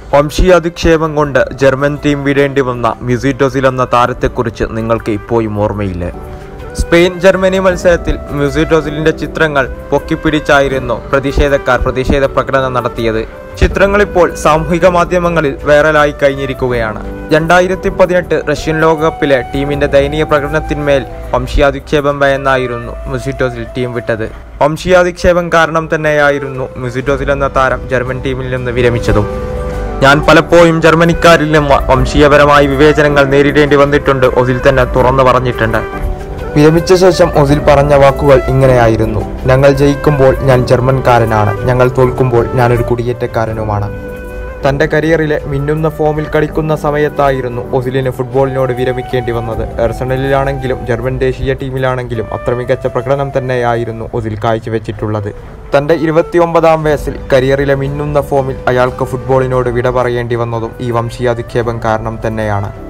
വംശീയാധിക്ഷേപം കൊണ്ട് German team വിടേണ്ടി വന്ന മ്യൂസിറ്റ് ഒസിൽ എന്ന താരത്തെക്കുറിച്ച് നിങ്ങൾക്ക് ഇപ്പോഴും ഓർമ്മയില്ലേ സ്പെയിൻ ജർമ്മനി മത്സരത്തിൽ മ്യൂസിറ്റ് ഒസിലിന്റെ ചിത്രങ്ങൾ പൊക്കിപ്പിടിച്ചായിരുന്നു പ്രതിഷേധക്കാർ പ്രതിഷേധ പ്രകടനം നടത്തിയത് ചിത്രങ്ങൾ ഇപ്പോൾ സാമൂഹിക മാധ്യമങ്ങളിൽ വൈറലായി കഴിഞ്ഞിരിക്കുകയാണ് രണ്ടായിരത്തി പതിനെട്ട് റഷ്യൻ ലോകകപ്പിലെ ടീമിന്റെ ദയനീയ പ്രകടനത്തിന്മേൽ വംശീയാധിക്ഷേപം ഭയന്നായിരുന്നു മ്യൂസിറ്റോസിൽ ടീം വിട്ടത് വംശീയാധിക്ഷേപം കാരണം തന്നെയായിരുന്നു മ്യൂസിറ്റോസിൽ എന്ന താരം ജർമ്മൻ ടീമിൽ നിന്ന് വിരമിച്ചതും ഞാൻ പലപ്പോഴും ജർമ്മനിക്കാരിൽ നിന്ന് വംശീയപരമായ വിവേചനങ്ങൾ നേരിടേണ്ടി വന്നിട്ടുണ്ട് ഒസിൽ തന്നെ തുറന്നു പറഞ്ഞിട്ടുണ്ട് വിരമിച്ച ശേഷം ഒസിൽ പറഞ്ഞ വാക്കുകൾ ഇങ്ങനെയായിരുന്നു ഞങ്ങൾ ജയിക്കുമ്പോൾ ഞാൻ ജർമ്മൻകാരനാണ് ഞങ്ങൾ തോൽക്കുമ്പോൾ ഞാനൊരു കുടിയേറ്റക്കാരനുമാണ് തന്റെ കരിയറിലെ മിന്നുന്ന ഫോമിൽ കളിക്കുന്ന സമയത്തായിരുന്നു ഒസിലിന് ഫുട്ബോളിനോട് വിരമിക്കേണ്ടി വന്നത് എർസണലിലാണെങ്കിലും ജർമ്മൻ ദേശീയ ടീമിലാണെങ്കിലും അത്ര മികച്ച പ്രകടനം തന്നെയായിരുന്നു ഒസിൽ കാഴ്ചവെച്ചിട്ടുള്ളത് തന്റെ ഇരുപത്തിയൊമ്പതാം വയസ്സിൽ കരിയറിലെ മിന്നുന്ന ഫോമിൽ അയാൾക്ക് ഫുട്ബോളിനോട് വിട പറയേണ്ടി വന്നതും ഈ വംശീയാധിക്ഷേപം കാരണം തന്നെയാണ്